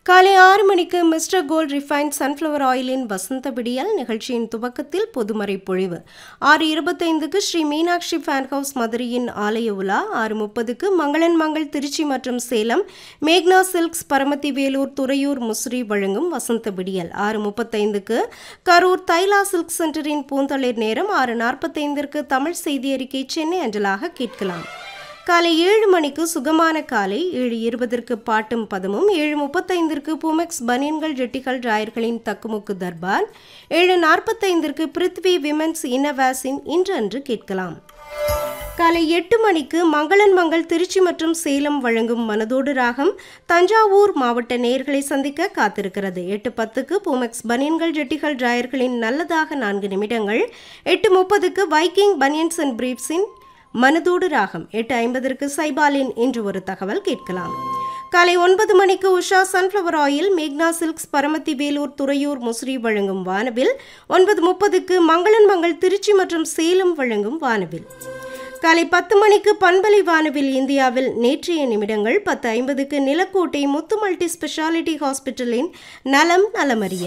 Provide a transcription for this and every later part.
காலை ஆறு மணிக்கு மிஸ்டர் கோல்ட் ரிஃபைன்ட் சன்ஃப்ளவர் ஆயிலின் வசந்த விடியல் நிகழ்ச்சியின் துவக்கத்தில் பொதுமறை பொழிவு ஆறு இருபத்தைந்துக்கு ஸ்ரீ மீனாட்சி ஃபேன் ஹவுஸ் மதுரையின் ஆலய உலா ஆறு முப்பதுக்கு மங்களன் மங்கள் திருச்சி மற்றும் சேலம் மேக்னா சில்க்ஸ் பரமத்தி வேலூர் துறையூர் முசிறி வழங்கும் வசந்த விடியல் ஆறு முப்பத்தைந்துக்கு கரூர் தைலா சில்க் சென்டரின் பூந்தளிர் நேரம் ஆறு நாற்பத்தைந்திற்கு தமிழ் செய்தி அறிக்கை சென்னை அஞ்சலாக கேட்கலாம் காலை ஏழு மணிக்கு சுகமான காலை ஏழு இருபதற்கு பாட்டும் பதமும் ஏழு முப்பத்தைந்திற்கு பூமெக்ஸ் பனியன்கள் ஜெட்டிகள் ராயர்களின் தக்குமுக்கு தர்பார் ஏழு நாற்பத்தைந்திற்கு பிருத்வி விமென்ஸ் இன்னவாஸின் இன்று அன்று கேட்கலாம் காலை எட்டு மணிக்கு மங்களன் மங்கள் திருச்சி மற்றும் சேலம் வழங்கும் மனதோடு ராகம் தஞ்சாவூர் மாவட்ட நேர்களை சந்திக்க காத்திருக்கிறது எட்டு பத்துக்கு பூமெக்ஸ் பனியன்கள் ஜெட்டிகள் டிராயர்களின் நல்லதாக நான்கு நிமிடங்கள் எட்டு முப்பதுக்கு வைக்கிங் பனியன்ஸ் அண்ட் பிரீப்ஸின் மனதோடு ராகம் எட்டு ஐம்பதற்கு சைபாலின் இன்று ஒரு தகவல் கேட்கலாம் காலை ஒன்பது மணிக்கு உஷா சன்ஃப்ளவர் ஆயில் மேக்னா சில்க்ஸ் பரமத்தி வேலூர் துறையூர் முசிறி வழங்கும் வானவில் ஒன்பது முப்பதுக்கு மங்களன் மங்கள் திருச்சி மற்றும் சேலம் வழங்கும் வானவில் காலை பத்து மணிக்கு பண்பலை வானவில் இந்தியாவில் நேற்றைய நிமிடங்கள் பத்து ஐம்பதுக்கு நிலக்கோட்டை முத்து மல்டி ஸ்பெஷாலிட்டி ஹாஸ்பிட்டலின் நலம் நலமறிய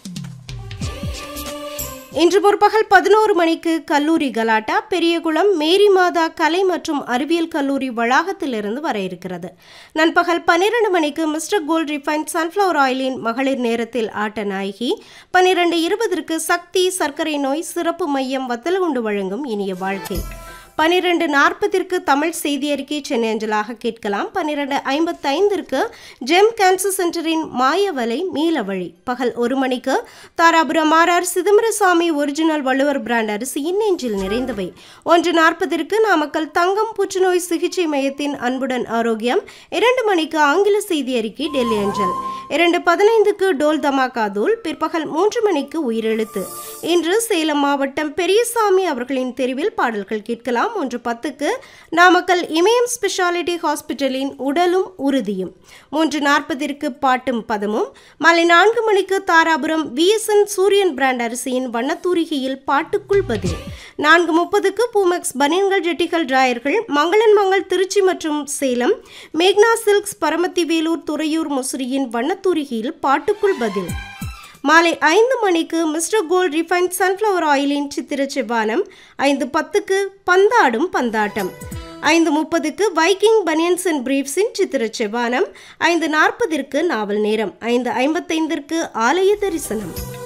இன்று முற்பகல் பதினோரு மணிக்கு கல்லூரி கலாட்டா பெரியகுளம் மேரி மாதா கலை மற்றும் அறிவியல் கல்லூரி வளாகத்திலிருந்து வர இருக்கிறது நண்பகல் பன்னிரண்டு மணிக்கு மிஸ்டர் கோல்ட் ரிஃபைன் சன்ஃப்ளவர் ஆயிலின் மகளிர் நேரத்தில் ஆட்ட நாயகி பன்னிரண்டு இருபதற்கு சக்தி சர்க்கரை நோய் சிறப்பு மையம் வத்தலகுண்டு வழங்கும் இனிய வாழ்க்கை பன்னிரண்டு நாற்பதிற்கு தமிழ் செய்தி அறிக்கை சென்னை அஞ்சலாக கேட்கலாம் பன்னிரண்டு ஐம்பத்தைந்திற்கு ஜெம் கேன்சர் சென்டரின் மாயவலை மீளவழி பகல் ஒரு மணிக்கு Dharapuram R R Chidambarasamy original Valluvar brand அரிசியின் நெஞ்சில் நிறைந்தவை ஒன்று நாற்பதிற்கு நாமக்கல் தங்கம் புற்றுநோய் சிகிச்சை மையத்தின் அன்புடன் ஆரோக்கியம் இரண்டு மணிக்கு ஆங்கில செய்தி அறிக்கை டெல்லி அஞ்சல் இரண்டு பதினைந்துக்கு டோல் தமாகா தூள் பிற்பகல் மூன்று மணிக்கு உயிரெழுத்து இன்று சேலம் மாவட்டம் பெரியசாமி அவர்களின் தெரிவில் பாடல்கள் கேட்கலாம் ஒன்று பத்துக்கு நாமக்கல் இமயம் ஸ்பெஷாலிட்டி ஹாஸ்பிட்டலின் உடலும் உறுதியும் மூன்று நாற்பதிற்கு பாட்டும் பதமும் மாலை நான்கு மணிக்கு தாராபுரம் விஎஸ்என் சூரியன் பிராண்ட் அரிசியின் வண்ணத்தூரிகையில் பாட்டுக்குள் பதில் நான்கு முப்பதுக்கு பூமெக்ஸ் பனியன்கள் ஜெட்டிகள் டிராயர்கள் மங்களன் மங்கள் திருச்சி மற்றும் சேலம் மேக்னா சில்க்ஸ் பரமத்தி வேலூர் துறையூர் முசிறியின் வண்ணத்தூரிகையில் பாட்டுக்குள் பதில் மாலை ஐந்து மணிக்கு மிஸ்டர் கோல்ட் ரிஃபைன்ட் சன்ஃப்ளவர் ஆயிலின் சித்திர செவ்வானம் ஐந்து பத்துக்கு பந்தாடும் பந்தாட்டம் ஐந்து முப்பதுக்கு வைக்கிங் பனியன்ஸ் அண்ட் பிரீப்ஸின் சித்திர செவ்வானம் ஐந்து நாற்பதிற்கு நாவல் நேரம் ஐந்து ஐம்பத்தைந்திற்கு ஆலய தரிசனம்